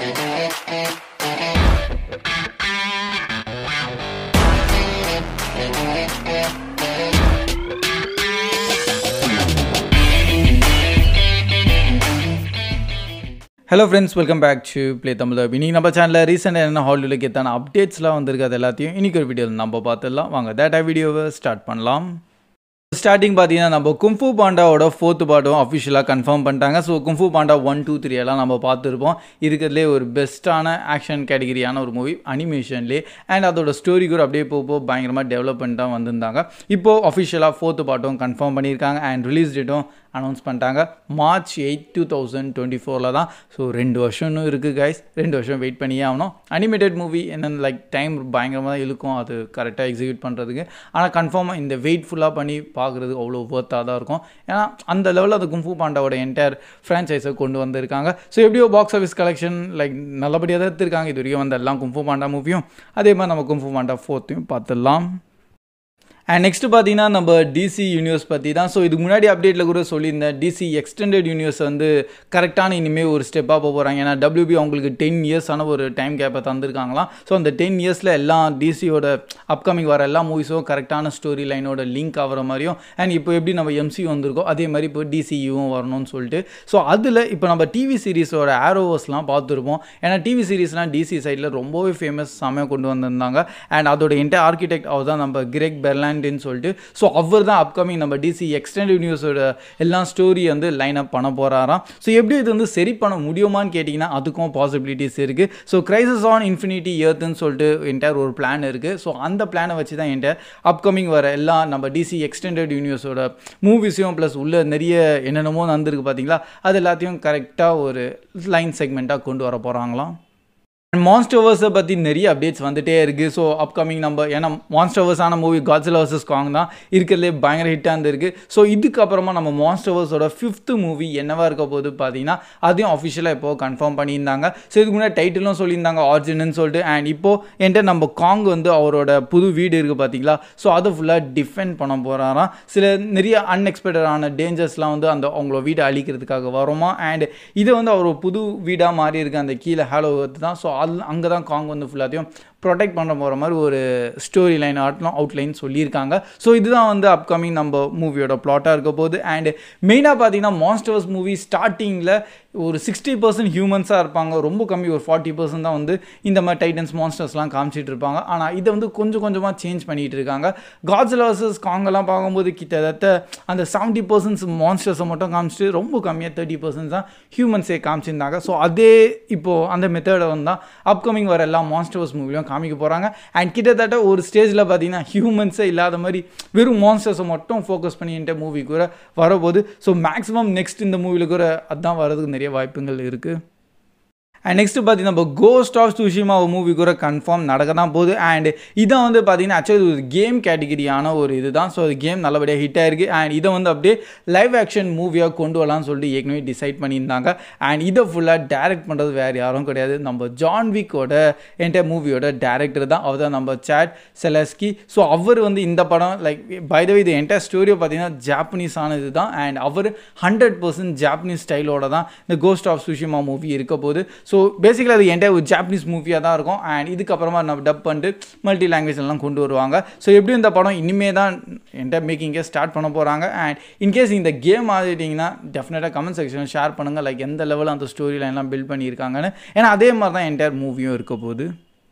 hello friends welcome back to Play Tamil இன்னைக்கு நம்ம சேனலில் ரீசெண்டாக என்ன ஹாலிவுட்க்கு எத்தான அப்டேட்ஸ்லாம் வந்திருக்கு அது எல்லாத்தையும் இன்னைக்கு ஒரு வீடியோவில் நம்ம பார்த்துடலாம் வாங்க டேட்டா வீடியோவை ஸ்டார்ட் பண்ணலாம் ஸ்டார்டிங் பார்த்தீங்கன்னா நம்ம கும்ஃபு பாண்டாவோட ஃபோர்த் பார்ட்டும் அஃபிஷியலாக கன்ஃபார்ம் பண்ணிட்டாங்க so kung fu panda one two three எல்லாம் நம்ம பார்த்துருப்போம் இருக்கிறதுலே ஒரு பெஸ்ட்டான ஆக்ஷன் கேட்டகிரியான ஒரு மூவி அனிமேஷன்லேயே அண்ட் அதோட ஸ்டோரி கூட அப்படியே போக போக பயங்கரமாக டெவலப்மெண்ட்டாக வந்திருந்தாங்க இப்போது அஃபிஷியலாக ஃபோர்த் பார்ட்டும் கன்ஃபார்ம் பண்ணியிருக்காங்க அண்ட் ரிலீஸ் டேட்டும் அனௌன்ஸ் பண்ணிட்டாங்க March eight two thousand twenty ஃபோரில் தான் ஸோ ரெண்டு வருஷம்னு இருக்குது கைஸ் ரெண்டு வருஷம் வெயிட் பண்ணியே ஆகணும் அனிமேட்டட் மூவி என்னென்ன லைக் டைம் பயங்கரமாக இழுக்கும் அது கரெக்டாக எக்ஸிக்யூட் பண்ணுறதுக்கு ஆனால் கன்ஃபார்மாக இந்த வெயிட் ஃபுல்லாக பண்ணி பார்க்குறது அவ்வளோ ஒர்த்தாக தான் இருக்கும் ஏன்னா அந்த லெவலில் அது கும்ஃபு பாண்டாவோட என்டையர் ஃப்ரான்ச்சைஸை கொண்டு வந்திருக்காங்க ஸோ எப்படியோ பாக்ஸ் ஆஃபீஸ் கலெக்ஷன் லைக் நல்லபடியாக தான் எடுத்திருக்காங்க இது வரைக்கும் வந்த எல்லாம் கும்ஃபு பாண்டா மூவியும் அதே மாதிரி நம்ம கும்ஃபு பாண்டா ஃபோர்த்தையும் பார்த்துடலாம் அண்ட் நெக்ஸ்ட் பார்த்தீங்கன்னா நம்ம டிசி யூனிவர்ஸ் பற்றி தான் ஸோ இதுக்கு முன்னாடி அப்டேட்டில் கூட சொல்லியிருந்தேன் டிசி எக்ஸ்டெண்டட் யூனிவர்ஸ் வந்து கரெக்டான இனிமேல் ஒரு ஸ்டெப்பாக போக போகிறாங்க ஏன்னா டபிள்யூபி அவங்களுக்கு டென் இயர்ஸான ஒரு டைம் கேப்பை தந்திருக்காங்களாம் ஸோ அந்த டென் இயர்ஸில் எல்லாம் டிசியோட அப்கமிங் வர எல்லா மூவிஸும் கரெக்டான ஸ்டோரி லைனோட லிங்க் ஆகிற மாதிரியும் அண்ட் இப்போ எப்படி நம்ம எம்சி வந்திருக்கோ அதே மாதிரி இப்போ டிசியும் வரணும்னு சொல்லிட்டு ஸோ அதில் இப்போ நம்ம டிவி சீரிஸோட ஆரோவர்ஸ்லாம் பார்த்துருப்போம் ஏன்னா டிவி சீரிஸ்லாம் டிசி சைடில் ரொம்பவே ஃபேமஸ் செமையாக கொண்டு வந்திருந்தாங்க அண்ட் அதோட என்டையர் ஆர்கிடெக்ட் அவர் தான் நம்ம கிரெக் பெர்லாண்ட் பிராண்டுன்னு சொல்லிட்டு ஸோ அவர் தான் அப்கமிங் நம்ம டிசி எக்ஸ்டெண்ட் யூனிவர்ஸோட எல்லா ஸ்டோரி வந்து லைன் அப் பண்ண போகிறாராம் ஸோ எப்படி இது வந்து சரி பண்ண முடியுமான்னு கேட்டிங்கன்னா அதுக்கும் பாசிபிலிட்டிஸ் இருக்குது ஸோ கிரைசஸ் ஆன் இன்ஃபினிட்டி இயர்த்துன்னு சொல்லிட்டு என்டையர் ஒரு பிளான் இருக்குது ஸோ அந்த பிளானை வச்சு தான் என்கிட்ட அப்கமிங் வர எல்லா நம்ம டிசி எக்ஸ்டெண்டட் யூனிவர்ஸோட மூவிஸையும் ப்ளஸ் உள்ள நிறைய என்னென்னமோ நடந்திருக்கு பார்த்தீங்களா அது எல்லாத்தையும் கரெக்டாக ஒரு லைன் செக்மெண்ட்டாக கொண்டு வர போகிறாங்களாம் மான்ஸ்டர்வர்ஸை பற்றி நிறைய அப்டேட்ஸ் வந்துட்டே இருக்குது ஸோ அப்கமிங் நம்ம ஏன்னா மான்ஸ்டர்வர்ஸான மூவி காட்ஸில் வர்சஸ் காங் தான் இருக்கிறதுலே பயங்கர ஹிட்டாக இருந்திருக்கு ஸோ இதுக்கப்புறமா நம்ம மான்ஸ்டர்வர்ஸோட ஃபிஃப்த்து மூவி என்னவாக இருக்க போது பார்த்தீங்கன்னா அதையும் அஃபிஷியலாக இப்போது கன்ஃபார்ம் பண்ணியிருந்தாங்க ஸோ இதுக்கு முன்னாடி டைட்டிலும் சொல்லியிருந்தாங்க ஆர்ஜின்னு சொல்லிட்டு அண்ட் இப்போது என்கிட்ட நம்ம காங் வந்து அவரோட புது வீடு இருக்குது பார்த்தீங்களா ஸோ அதை ஃபுல்லாக டிஃபெண்ட் பண்ண போகிறாராம் சில நிறைய அன்எக்ஸ்பெக்டடான டேஞ்சர்ஸ்லாம் வந்து அந்த அவங்களோட வீடை அழிக்கிறதுக்காக வருமா அண்ட் இதை வந்து அவர் புது வீடாக மாறி இருக்கு அந்த கீழே ஹேலோ தான் ஸோ அது அங்கே தான் காங் வந்து ஃபுல்லாத்தையும் ப்ரொடெக்ட் பண்ண போகிற மாதிரி ஒரு ஸ்டோரி லைன் ஆட்டலாம் அவுட்லைன் சொல்லியிருக்காங்க ஸோ இதுதான் வந்து அப்கமிங் நம்ம மூவியோட ப்ளாட்டாக இருக்க போகுது அண்ட் மெயினாக பார்த்தீங்கன்னா மான்ஸ்டர்ஸ் மூவி ஸ்டார்டிங்கில் ஒரு சிக்ஸ்டி பர்சன்ட் ஹியூமன்ஸாக இருப்பாங்க ரொம்ப கம்மி ஒரு ஃபார்ட்டி பர்சன்ட் தான் வந்து இந்த மாதிரி டைட்டன்ஸ் மான்ஸ்டர்ஸ்லாம் காமிச்சிட்டு இருப்பாங்க ஆனால் இதை வந்து கொஞ்சம் கொஞ்சமாக சேஞ்ச் பண்ணிகிட்டு இருக்காங்க காட்ஸ் வர்சஸ் காங்கெல்லாம் பார்க்கும்போது கிட்டத்தட்ட அந்த செவன்ட்டி பர்சன்ட்ஸ் மான்ஸ்டர்ஸை மட்டும் காமிச்சிட்டு ரொம்ப கம்மியாக தேர்ட்டி பர்சன்ட் தான் ஹியூமன்ஸே காமிச்சிருந்தாங்க ஸோ அதே இப்போது அந்த மெத்தடை வந்து தான் அப்கமிங் வர எல்லா மான்ஸ்டர்ஸ் மூவிலும் காமிக்க போகிறாங்க அண்ட் கிட்டத்தட்ட ஒரு ஸ்டேஜில் பார்த்தீங்கன்னா ஹியூமன்ஸே இல்லாத மாதிரி வெறும் மான்ஸ்டர்ஸை மட்டும் ஃபோக்கஸ் பண்ணிட்டு மூவி கூட வரப்போகுது ஸோ மேக்ஸிமம் நெக்ஸ்ட் இந்த மூவியில் கூட அதுதான் வரதுக்கு நிறைய வாய்ப்புகள் இருக்குது அண்ட் நெக்ஸ்ட் பார்த்தீங்கன்னா நம்ம கோஸ்ட் ஆஃப் சுஷிமா மூவி கூட கன்ஃபார்ம் நடக்க தான் போகுது அண்ட் இதான் வந்து பார்த்தீங்கன்னா ஆக்சுவலி ஒரு கேம் கேட்டகிரியான ஒரு இது தான் ஸோ அது கேம் நல்லபடியாக ஹிட் ஆயிருக்கு அண்ட் இதை வந்து அப்படியே லைவ் ஆக்ஷன் மூவியாக கொண்டு வரலாம்னு சொல்லிட்டு ஏற்கனவே டிசைட் பண்ணியிருந்தாங்க அண்ட் இதை ஃபுல்லாக டேரக்ட் பண்ணுறது வேறு யாரும் கிடையாது நம்ம ஜான் விக்கோட என்ட மூவியோட டேரக்டர் தான் அவர் தான் நம்ம சேட் செலஸ்கி ஸோ அவர் வந்து இந்த படம் லைக் பைதவி இது என்ட ஸ்டோரியை பார்த்தீங்கன்னா ஜாப்பனீஸான இது தான் அண்ட் அவர் ஹண்ட்ரட் பர்சன்ட் ஜாப்பனீஸ் ஸ்டைலோட தான் இந்த கோஸ்ட் ஆஃப் சுஷிமா மூவி இருக்க போது ஸோ ஸோ பேசிக்கலாக அது என்கிட்ட ஒரு ஜாப்பனீஸ் மூவியாக தான் இருக்கும் அண்ட் இதுக்கப்புறமா நம்ம டப் பண்ணிட்டு மல்டி லாங்குவேஜ்லாம் கொண்டு வருவாங்க ஸோ எப்படியும் இந்த படம் இனிமே தான் என்கிட்ட மேக்கிங்கே ஸ்டார்ட் பண்ண போகிறாங்க அண்ட் இன்கேஸ் இந்த கேம் ஆடிட்டிங்கன்னா டெஃபினட்டாக கமெண்ட் செக்ஷனில் ஷேர் பண்ணுங்கள் லைக் எந்த லெவலில் அந்த ஸ்டோரி லைன்லாம் பில்ட் பண்ணியிருக்காங்கன்னு ஏன்னா அதே மாதிரி தான் என்டையர் மூவியும் இருக்க போகுது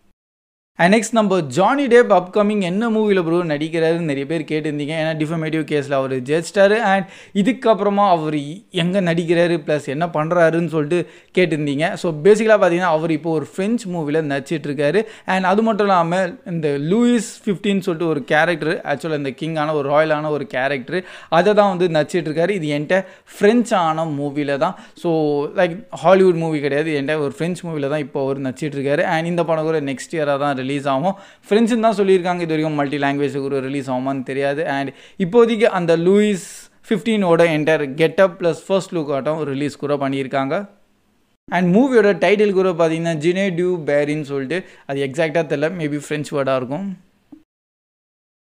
அண்ட் நெக்ஸ்ட் நம்ம ஜானி டேப் அப்கமிங் என்ன மூவியில் ப்ரோ நடிக்கிறாருன்னு நிறைய பேர் கேட்டிருந்தீங்க ஏன்னா டிஃபமேட்டிவ் கேஸில் அவர் ஜெயிச்சிட்டாரு அண்ட் இதுக்கப்புறமா அவர் எங்கே நடிக்கிறாரு ப்ளஸ் என்ன பண்ணுறாருன்னு சொல்லிட்டு கேட்டிருந்தீங்க ஸோ பேசிக்கலாக பார்த்தீங்கன்னா அவர் இப்போ ஒரு ஃப்ரெஞ்ச் மூவியில் நடிச்சிட்ருக்காரு அண்ட் அது மட்டும் இல்லாமல் இந்த லூயிஸ் ஃபிஃப்டின்னு சொல்லிட்டு ஒரு கேரக்டர் ஆக்சுவலாக இந்த கிங்கான ஒரு ராயலான ஒரு கேரக்டர் அதை தான் வந்து நடிச்சிட்ருக்காரு இது என்கிட்ட ஃப்ரெஞ்சான மூவியில் தான் ஸோ லைக் ஹாலிவுட் மூவி கிடையாது என்கிட்ட ஒரு ஃப்ரெஞ்ச் மூவியில் தான் இப்போ அவர் நடிச்சிட்ருக்காரு அண்ட் இந்த படம் கூட நெக்ஸ்ட் இயராக தான் ரிலீஸ் ஆகும் ஃப்ரெண்ட்ஸுன்னு தான் சொல்லியிருக்காங்க இது வரைக்கும் மல்டி லாங்குவேஜ் கூட ரிலீஸ் ஆகுமான்னு தெரியாது அண்ட் இப்போதைக்கு அந்த லூயிஸ் ஃபிஃப்டீனோட enter getup plus first look ஆட்டம் ரிலீஸ் கூட பண்ணியிருக்காங்க அண்ட் மூவியோட டைட்டில் கூட பார்த்தீங்கன்னா ஜினே டியூ பேரின்னு சொல்லிட்டு அது எக்ஸாக்டாக தெரில மேபி ஃப்ரெஞ்ச் வேர்டாக இருக்கும்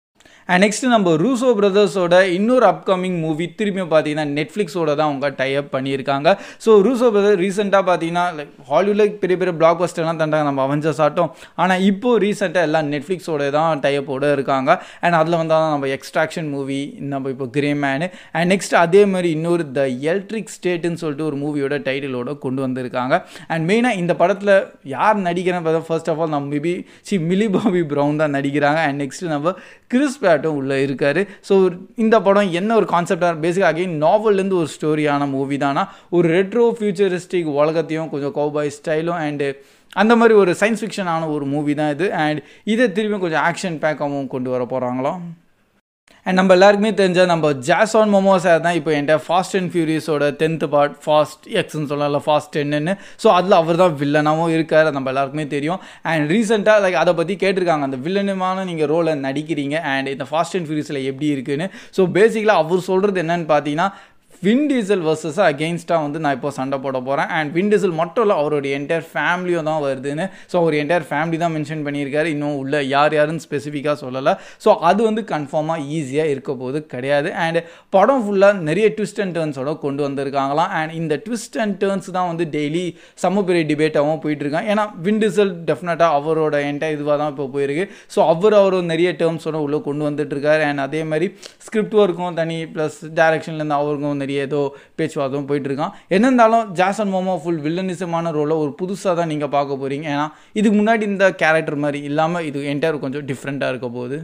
அண்ட் நெக்ஸ்ட் நம்ம ரூசோ பிரதர்ஸோட இன்னொரு அப்கமிங் மூவி திரும்பியும் பார்த்தீங்கன்னா நெட்ஃப்ளிக்ஸோட தான் அவங்க டைப் பண்ணியிருக்காங்க ஸோ ரூசோ பிரதர் ரீசெண்டாக பார்த்தீங்கன்னா லைக் ஹாலிவுட்டில் பெரிய பெரிய பிளாக் பஸ்டர்லாம் தண்டாங்க நம்ம அவஞ்சர்ஸ் ஆட்டம் ஆனால் இப்போ ரீசெண்டாக எல்லாம் நெட்ஃப்ளிக்ஸோட தான் டைப்போட இருக்காங்க அண்ட் அதில் வந்தால் தான் நம்ம எக்ஸ்ட்ராக்ஷன் மூவி நம்ம இப்போ கிரே மேனு அண்ட் நெக்ஸ்ட் அதே மாதிரி இன்னொரு த எலக்ட்ரிக் ஸ்டேட்டுன்னு சொல்லிட்டு ஒரு மூவியோட டைட்டிலோட கொண்டு வந்திருக்காங்க அண்ட் மெயினாக இந்த படத்தில் யார் நடிக்கிறேன்னு பார்த்தா ஃபர்ஸ்ட் ஆஃப் ஆல் நம்ம மேபி சி மிலி பாபி ப்ரௌன் தான் நடிக்கிறாங்க அண்ட் நெக்ஸ்ட் நம்ம கிறிஸ் பேட்டும் உள்ளே இருக்கார் ஸோ இந்த படம் என்ன ஒரு கான்செப்டாக பேசிக்காக அகைன் நாவல்லேருந்து ஒரு ஸ்டோரியான மூவி தானா ஒரு ரெட்ரோ ஃபியூச்சரிஸ்டிக் உலகத்தையும் கொஞ்சம் கௌபாய் ஸ்டைலும் அண்டு அந்த மாதிரி ஒரு சயின்ஸ் ஃபிக்ஷனான ஒரு மூவி தான் இது அண்ட் இதை திரும்பியும் கொஞ்சம் ஆக்ஷன் பேக்காகவும் கொண்டு வர போகிறாங்களாம் அண்ட் நம்ம எல்லாருக்குமே தெரிஞ்ச நம்ம ஜாசான் மொமோ சார் தான் இப்போ என்கிட்ட ஃபாஸ்ட் அண்ட் ஃபியூரியஸோட டென்த் பார்ட் ஃபாஸ்ட் எக்ஸ்ன்னு சொல்லலாம் ஃபாஸ்ட் டென்னு ஸோ அதில் அவர் தான் வில்லனாகவும் இருக்கார் நம்ம எல்லாருக்குமே தெரியும் அண்ட் ரீசெண்டாக லைக் அதை பற்றி கேட்டிருக்காங்க அந்த வில்லனுமான நீங்கள் ரோலை நடிக்கிறீங்க அண்ட் இந்த ஃபாஸ்ட் அண்ட் ஃபியூரியஸில் எப்படி இருக்குன்னு ஸோ பேசிக்கலாக அவர் சொல்கிறது என்னன்னு பார்த்தீங்கன்னா வின் டீசல் வர்சஸ் அகெயின்ஸ்டாக வந்து நான் இப்போ சண்டை போட போகிறேன் அண்ட் வின் டீசல் மட்டும் இல்லை அவருடைய என்டையர் ஃபேமிலியும் தான் வருதுன்னு ஸோ அவர் என்டையர் ஃபேமிலி தான் மென்ஷன் பண்ணியிருக்காரு இன்னும் உள்ள யார் யாருன்னு ஸ்பெசிஃபிக்காக சொல்லலை ஸோ அது வந்து கன்ஃபார்மாக ஈஸியாக இருக்க போது கிடையாது அண்ட் படம் ஃபுல்லாக நிறைய ட்விஸ்ட் அண்ட் டேர்ன்ஸோட கொண்டு வந்திருக்காங்களாம் அண்ட் இந்த ட்விஸ்ட் அண்ட் டேர்ன்ஸ் தான் வந்து டெய்லி செம்ம பெரிய டிபேட்டாகவும் போயிட்டுருக்கான் ஏன்னா வின் டீசல் டெஃபினட்டாக அவரோட என்டையர் இதுவாக தான் இப்போ போயிருக்கு ஸோ அவர் அவர் நிறைய டேர்ம்ஸோட உள்ளே கொண்டு வந்துட்டுருக்காரு அண்ட் அதே மாதிரி ஸ்கிரிப்ட் ஒர்க்கும் தனி ப்ளஸ் டேரக்ஷன்லேருந்து அவருக்கும் நிறைய ஏதோ பேச்சுவார்த்தையும் போயிட்டு இருக்கான் என்ன இருந்தாலும் ஜாசன் மோமோ ஃபுல் வில்லனிசமான ரோலை ஒரு புதுசாக தான் நீங்கள் பார்க்க போகிறீங்க ஏன்னா இதுக்கு முன்னாடி இந்த கேரக்டர் மாதிரி இல்லாமல் இது என்டையர் கொஞ்சம் டிஃப்ரெண்ட்டாக இருக்க போகுது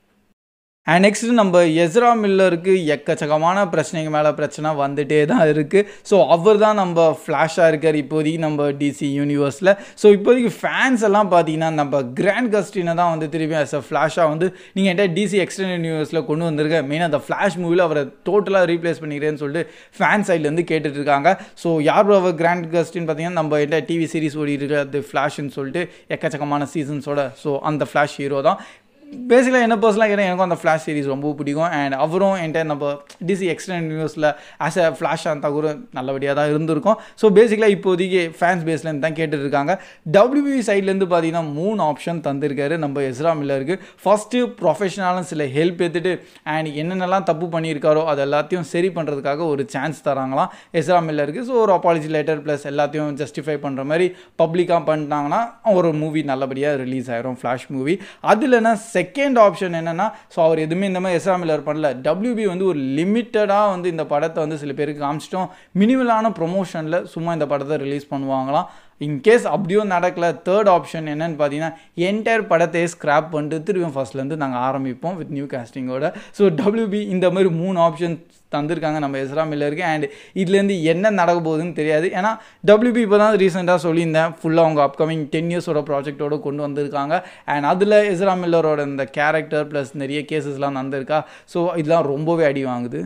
அண்ட் நெக்ஸ்ட் நம்ம எஸ்ரா மில்லருக்கு எக்கச்சக்கமான பிரச்சனைக்கு மேலே பிரச்சனை வந்துட்டே தான் இருக்குது ஸோ அவர் தான் நம்ம ஃப்ளாஷாக இருக்கார் இப்போதைக்கு நம்ம டிசி யூனிவர்ஸில் ஸோ இப்போதைக்கு ஃபேன்ஸ் எல்லாம் பார்த்தீங்கன்னா நம்ம கிராண்ட் கஸ்டினை தான் வந்து திருப்பி அஸ் அ ஃப்ளாஷாக வந்து நீங்கள் என்கிட்ட டிசி எக்ஸ்டெண்டட் யூனிவர்ஸில் கொண்டு வந்திருக்க மெயினாக அந்த ஃப்ளாஷ் மூவியில் அவரை டோட்டலாக ரீப்ளேஸ் பண்ணிக்கிறேன்னு சொல்லிட்டு ஃபேன் சைட்லேருந்து கேட்டுட்டு இருக்காங்க ஸோ யார் அவர் கிராண்ட் கஸ்டின்னு பார்த்தீங்கன்னா நம்ம என்கிட்ட டிவி சீரிஸ் ஓடி இருக்கிற அது ஃப்ளாஷ்னு சொல்லிட்டு எக்கச்சக்கமான சீசன்ஸோட ஸோ அந்த ஃப்ளாஷ் ஹீரோ தான் பேசிக்கலாக என்ன பர்சனலாக கேட்டால் எனக்கும் அந்த ஃப்ளாஷ் சீரிஸ் ரொம்ப பிடிக்கும் அண்ட் அவரும் என்கிட்ட நம்ம டிசி எக்ஸ்டெண்ட் நியூஸில் ஆஸ் அ ஃப்ளாஷ் அந்த கூட நல்லபடியாக தான் இருந்திருக்கும் ஸோ பேசிக்கலாக இப்போதைக்கு ஃபேன்ஸ் பேஸ்லேருந்து தான் கேட்டுட்டு இருக்காங்க டபிள்யூபி சைட்லேருந்து பார்த்தீங்கன்னா மூணு ஆப்ஷன் தந்திருக்காரு நம்ம எஸ்ரா மில்லருக்கு ஃபஸ்ட்டு ப்ரொஃபஷனலாக சில ஹெல்ப் எடுத்துட்டு அண்ட் என்னென்னலாம் தப்பு பண்ணியிருக்காரோ அது எல்லாத்தையும் சரி பண்ணுறதுக்காக ஒரு சான்ஸ் தராங்களாம் எஸ்ரா மில்லருக்கு ஸோ ஒரு அப்பாலஜி லெட்டர் ப்ளஸ் எல்லாத்தையும் ஜஸ்டிஃபை பண்ணுற மாதிரி பப்ளிக்காக பண்ணிட்டாங்கன்னா ஒரு மூவி நல்லபடியாக ரிலீஸ் ஆயிரும் ஃப்ளாஷ் மூவி அது இல்லைன்னா செகண்ட் ஆப்ஷன் என்னென்னா ஸோ அவர் எதுவுமே இந்த மாதிரி எஸ்ஆர் மில்லர் பண்ணல டபிள்யூபி வந்து ஒரு லிமிட்டடாக வந்து இந்த படத்தை வந்து சில பேருக்கு காமிச்சிட்டோம் மினிமலான ப்ரொமோஷனில் சும்மா இந்த படத்தை ரிலீஸ் பண்ணுவாங்களாம் இன்கேஸ் அப்படியும் நடக்கல தேர்ட் ஆப்ஷன் என்னன்னு பார்த்தீங்கன்னா என்டையர் படத்தையே ஸ்க்ராப் பண்ணிட்டு திரும்பியும் ஃபர்ஸ்ட்லேருந்து நாங்கள் ஆரம்பிப்போம் வித் நியூ காஸ்டிங்கோட ஸோ டபிள்யூபி இந்த மாதிரி மூணு ஆப்ஷன் தந்திருக்காங்க நம்ம எஸ்ரா மில்லருக்கு அண்ட் இதுலேருந்து என்ன நடக்க போகுதுன்னு தெரியாது ஏன்னா டபிள்யூபி இப்போ தான் ரீசெண்டாக சொல்லியிருந்தேன் ஃபுல்லாக அவங்க அப்கமிங் டென் இயர்ஸோட ப்ராஜெக்டோட கொண்டு வந்திருக்காங்க அண்ட் அதில் எஸ்ரா மில்லரோட இந்த கேரக்டர் ப்ளஸ் நிறைய கேசஸ்லாம் நடந்திருக்கா ஸோ இதெல்லாம் ரொம்பவே அடி வாங்குது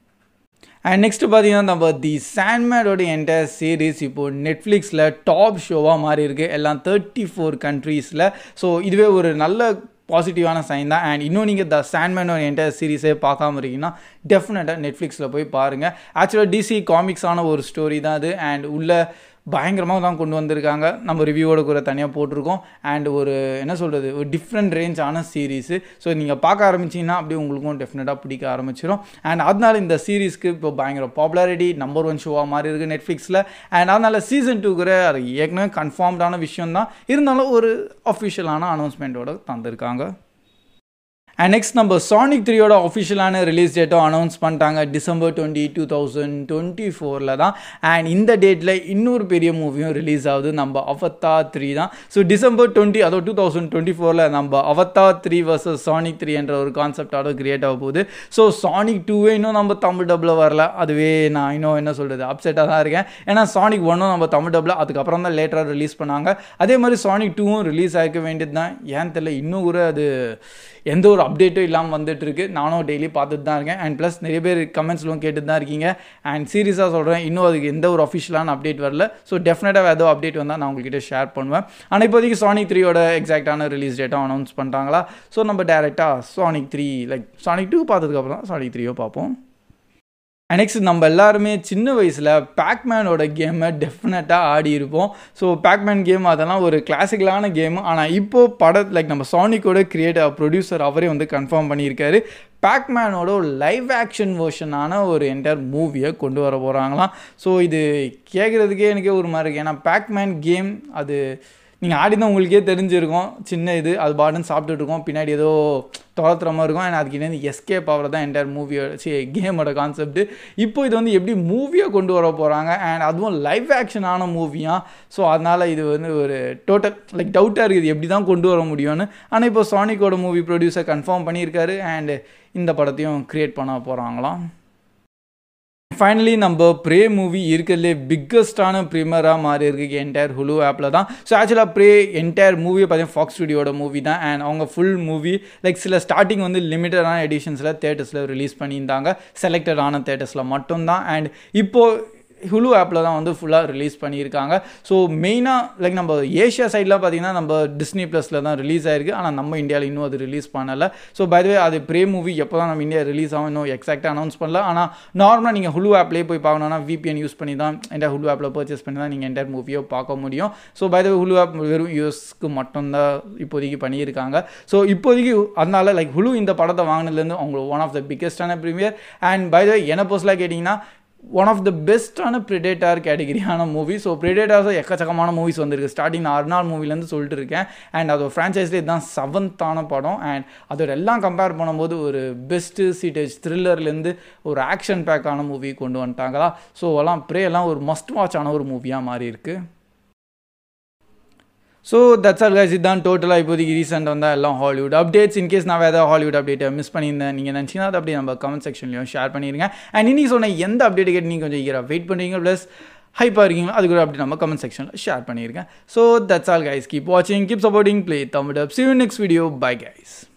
அண்ட் நெக்ஸ்ட் பார்த்தீங்கன்னா நம்ம தி சாண்ட்மேடோட என்டையர் சீரீஸ் இப்போது நெட்ஃப்ளிக்ஸில் டாப் ஷோவாக மாறி இருக்குது எல்லாம் தேர்ட்டி ஃபோர் கண்ட்ரீஸில் ஸோ இதுவே ஒரு நல்ல பாசிட்டிவான சைன் தான் அண்ட் இன்னும் நீங்கள் த சாண்ட்மேனோட என்டையர் சீரீஸே பார்க்காம இருக்கீங்கன்னா டெஃபினட்டாக நெட்ஃப்ளிக்ஸில் போய் பாருங்கள் ஆக்சுவலாக டிசி காமிக்ஸான ஒரு ஸ்டோரி தான் அது அண்ட் உள்ள பயங்கரமாக தான் கொண்டு வந்திருக்காங்க நம்ம ரிவ்யூவோட கூட தனியாக போட்டிருக்கோம் அண்ட் ஒரு என்ன சொல்கிறது ஒரு டிஃப்ரெண்ட் ரேஞ்சான சீரீஸு ஸோ நீங்கள் பார்க்க ஆரம்பிச்சிங்கன்னா அப்படியே உங்களுக்கும் டெஃபினட்டாக பிடிக்க ஆரம்பிச்சிடும் அண்ட் அதனால இந்த சீரீஸ்க்கு இப்போ பயங்கர பாப்புலாரிட்டி நம்பர் ஒன் ஷோவாக மாதிரி இருக்குது நெட்ஃப்ளிக்ஸில் அண்ட் அதனால் சீசன் டூக்குற அது ஏற்கனவே கன்ஃபார்ம்டான விஷயம் தான் இருந்தாலும் ஒரு அஃபிஷியலான அனௌன்ஸ்மெண்ட்டோட தந்திருக்காங்க அண்ட் நெக்ஸ்ட் நம்ம சானிக் த்ரீயோட அஃபிஷியலான ரிலீஸ் டேட்டும் அனௌன்ஸ் பண்ணிட்டாங்க December twenty two thousand twenty ஃபோரில் தான் அண்ட் இந்த டேட்டில் இன்னொரு பெரிய மூவியும் ரிலீஸ் ஆகுது நம்ம அவத்தா த்ரீ தான் ஸோ டிசம்பர் டுவெண்ட்டி அதோ டூ தௌசண்ட் டுவெண்ட்டி ஃபோரில் நம்ம Avatar three versus Sonic three என்ற ஒரு கான்செப்டோட கிரியேட் ஆக போகுது ஸோ சானிக் டூவே இன்னும் நம்ம தமிழ் டப்பில் வரல அதுவே நான் இன்னும் என்ன சொல்கிறது அப்செட்டாக தான் இருக்கேன் ஏன்னா சானிக் ஒன்றும் நம்ம தமிழ் டப்பில் அதுக்கப்புறம் தான் லேட்டராக ரிலீஸ் பண்ணாங்க அதே மாதிரி சானிக் டூவும் ரிலீஸ் ஆகிக்க வேண்டியது தான் ஏன் தெரியல இன்னும் கூட அது எந்த ஒரு அப்டேட்டும் இல்லாமல் வந்துட்டு இருக்கு நானும் டெய்லி பார்த்துட்டு தான் இருக்கேன் அண்ட் ப்ளஸ் நிறைய பேர் கமெண்ட்ஸ்லும் கேட்டுட்டு தான் இருக்கீங்க அண்ட் சீரியஸாக சொல்கிறேன் இன்னும் அதுக்கு எந்த ஒரு அஃபிஷியலான அப்டேட் வரல ஸோ டெஃபினட்டாக ஏதோ அப்டேட் வந்தால் நான் உங்கள்கிட்ட ஷேர் பண்ணுவேன் ஆனால் இப்போதைக்கு சானிக் த்ரீயோட எக்ஸாக்டான ரிலீஸ் டேட்டும் அனௌன்ஸ் பண்ணிட்டாங்களா ஸோ நம்ம டேரெக்டாக Sonic three like Sonic two பார்த்ததுக்கப்புறம் தான் சானிக் த்ரீயோ பார்ப்போம் நெக்ஸ்ட் நம்ம எல்லாருமே சின்ன வயசில் பேக்மேனோட கேமை டெஃபினட்டாக ஆடி இருப்போம் ஸோ பேக்மேன் கேம் அதெல்லாம் ஒரு கிளாசிக்கலான கேம் ஆனால் இப்போது பட லைக் நம்ம சானிக்கோட கிரியேட்டர் ப்ரொடியூசர் அவரே வந்து கன்ஃபார்ம் பண்ணியிருக்காரு பேக்மேனோட ஒரு லைவ் ஆக்ஷன் வேர்ஷனான ஒரு என்டையர் மூவியை கொண்டு வர போகிறாங்களாம் ஸோ இது கேட்குறதுக்கே எனக்கே ஒரு மாதிரி இருக்குது ஏன்னா பேக்மேன் கேம் அது நீங்கள் ஆடி தான் உங்களுக்கே தெரிஞ்சிருக்கும் சின்ன இது அது பாட்டுன்னு சாப்பிட்டுட்டு இருக்கோம் பின்னாடி ஏதோ துரத்துற மாதிரி இருக்கும் அண்ட் அதுக்கு என்ன எஸ்கேப் ஆகிற தான் என்டையர் மூவியோட சி கேமோட கான்செப்ட் இப்போ இது வந்து எப்படி மூவியாக கொண்டு வர போகிறாங்க அண்ட் அதுவும் லைவ் ஆக்ஷனான மூவியாக ஸோ அதனால் இது வந்து ஒரு டோட்டல் லைக் டவுட்டாக இருக்குது எப்படி தான் கொண்டு வர முடியும்னு ஆனால் இப்போ சானிக்கோட மூவி ப்ரொடியூசர் கன்ஃபார்ம் பண்ணியிருக்காரு அண்ட் இந்த படத்தையும் க்ரியேட் பண்ண போகிறாங்களாம் ஃபைனலி நம்ம ப்ரே மூவி இருக்கிறதுலே பிக்கஸ்டான ப்ரீமியராக மாறி இருக்கு என்டையர் ஹுலு ஆப்பில் தான் ஸோ ஆக்சுவலாக ப்ரே என்டையர் மூவியை பார்த்தீங்கன்னா ஃபாக்ஸ் ஸ்டுடியோட மூவி தான் அண்ட் அவங்க ஃபுல் மூவி லைக் சில ஸ்டார்டிங் வந்து லிமிட்டடான எடிஷன்ஸில் தேட்டர்ஸில் ரிலீஸ் பண்ணியிருந்தாங்க செலக்டடான தேட்டர்ஸில் மட்டும்தான் அண்ட் இப்போது ஹுலு ஆப்பில் தான் வந்து ஃபுல்லாக ரிலீஸ் பண்ணியிருக்காங்க ஸோ மெயினாக லைக் நம்ம ஏஷியா சைடில் பார்த்தீங்கன்னா நம்ம டிஸ்னி ப்ளஸில் தான் ரிலீஸ் ஆயிருக்கு ஆனால் நம்ம இந்தியாவில் இன்னும் அது ரிலீஸ் பண்ணலை ஸோ பைதவே அது ப்ரே மூவி எப்போ தான் நம்ம இந்தியா ரிலீஸ் ஆகும் இன்னும் எக்ஸாக்டாக அனௌன்ஸ் பண்ணல ஆனால் நார்மலாக நீங்கள் ஹுலு ஆப்லேயே போய் பார்க்கணுன்னா விபிஎன் யூஸ் பண்ணி தான் என்டையர் ஹுலு ஆப்பில் பர்ச்சேஸ் பண்ணி தான் நீங்கள் என்டையர் மூவியோ பார்க்க முடியும் ஸோ பைதவே ஹுலு ஆப் வெறும் யூஎஸ்க்கு மட்டும்தான் இப்போதைக்கு பண்ணியிருக்காங்க ஸோ இப்போதைக்கு அதனால லைக் ஹுலு இந்த படத்தை வாங்கினதுலேருந்து அவங்களுக்கு ஒன் ஆஃப் த பிக்கஸ்டான ப்ரீமியர் அண்ட் பைதவே என்னை பர்சலாக கேட்டிங்கன்னா ஒன் ஆஃப் த பெஸ்ட்டான ப்ரிடேட்டார் கேட்டகிரியான மூவி ஸோ ப்ரிடேட்டார்ஸ் எக்கச்சக்கமான மூவிஸ் வந்திருக்கு ஸ்டார்டிங் ஆறு நாள் மூவிலேருந்து சொல்லிட்டு இருக்கேன் அண்ட் அதோட ஃப்ரான்ச்சைஸ்லேயே இதுதான் செவன்த்தான படம் அண்ட் அதோட எல்லாம் கம்பேர் பண்ணும்போது ஒரு பெஸ்ட்டு சீட்டேஜ் த்ரில்லர்லேருந்து ஒரு ஆக்ஷன் பேக்கான மூவி கொண்டு வந்துட்டாங்களா ஸோ எல்லாம் ப்ரே எல்லாம் ஒரு மஸ்ட் வாட்சான ஒரு மூவியாக மாறி இருக்குது ஸோ தட்ஸ் ஆல் கைஸ் இதுதான் டோட்டலாக இப்போதைக்கு ரீசெண்ட் வந்தால் எல்லாம் ஹாலிவுட் அப்டேட்ஸ் இன்கேஸ் நான் ஏதாவது ஹாலிவுட் அப்டேட்டை மிஸ் பண்ணியிருந்தேன் நீங்கள் நினச்சிங்கன்னா அது அப்படியே நம்ம கமெண்ட் செக்ஷன்லையும் ஷேர் பண்ணிடுங்க அண்ட் இன்னைக்கு சொன்ன எந்த அப்டேட் கேட்டு நீங்கள் கொஞ்சம் ஈராக வெயிட் பண்ணுறீங்க ப்ளஸ் ஹைப்பாக இருக்கீங்களோ அது கூட அப்படி நம்ம கமெண்ட் செக்ஷனில் ஷேர் பண்ணியிருக்கேன் so that's all guys keep வாட்சிங் keep supporting Play Tamil see you next video bye guys